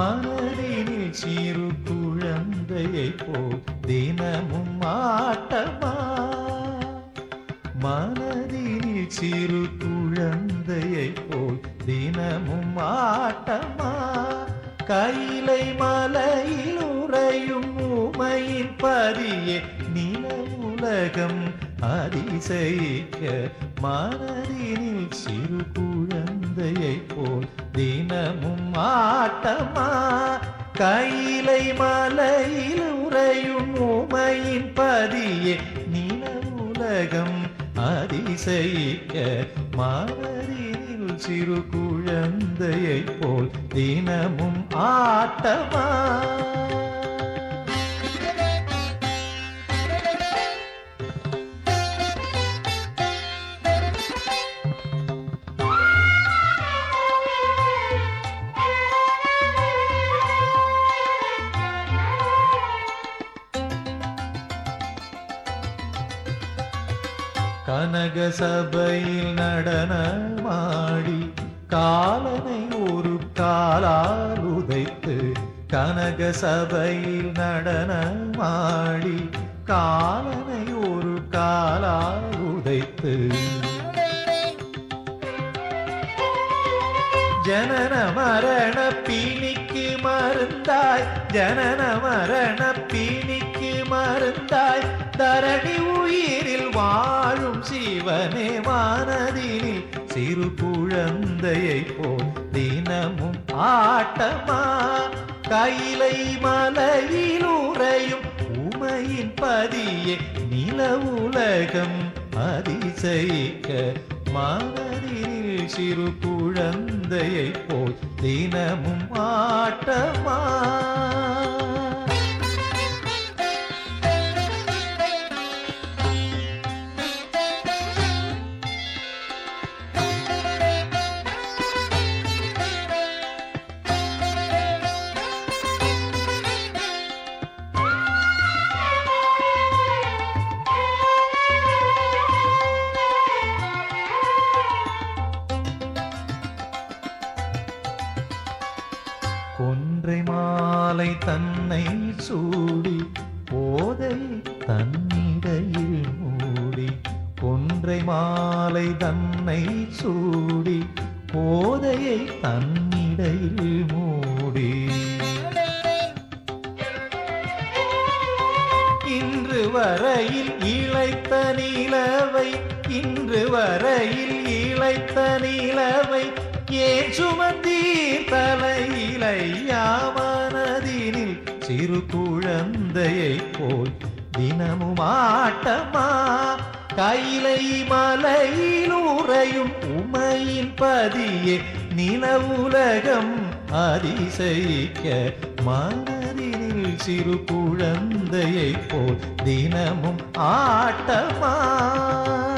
மனதினில் சிறு குழந்தையை போ தினமும் ஆட்டமா மனதினில் சிறு குழந்தையை போல் தினமும் ஆட்டமா கைலை மலையில் உறையும் உமையின் பதியே நில உலகம் அதிசயிக்க மனதினில் சிறு குழந்தையை போல் தினமும் ஆட்டமா கைலை மலையில் உறையும் உமையின் பதியே நில உலகம் அதிசயிக்க மனதினில் சிறு குழந்தையை போல் தினமும் ஆட்டமா கனக சபையில் நடனமாடி காலனை ஒரு காலால் உதைத்து கனக சபையில் நடனமாடி காலனை ஒரு காலால் உதைத்து ஜனன மரண பீனிக்கு மருந்தாய் ஜனன மரண பீனிக்கு மருந்தாய் தரணி உயிரில் வாழும் சிவனே வானதினில் சிறு குழந்தையை போல் தினமும் ஆட்டமா கைலை மலையில் உறையும் உமையின் பதியே நில உலகம் அதிசயிக்க மனதில் சிறு குழந்தையை போல் தினமும் ஆட்டமா கொன்றை மாலை தன்னை சூடி போதை தன்னிடையில் மூடி கொன்றை மாலை தன்னை சூடி போதையை தன்னிடையில் மூடி இன்று வரையில் இழைத்த நிலவை இன்று வரையில் இழைத்த நிலவை ஏன் சுமந்தீர் தலையிலை யாமனதினில் சிறு குழந்தையை போல் தினமும் ஆட்டமா கைலை மலையில் உறையும் உமையின் பதியே நிலவுலகம் அதிசயிக்க மனதினில் சிறு குழந்தையை போல் தினமும் ஆட்டமா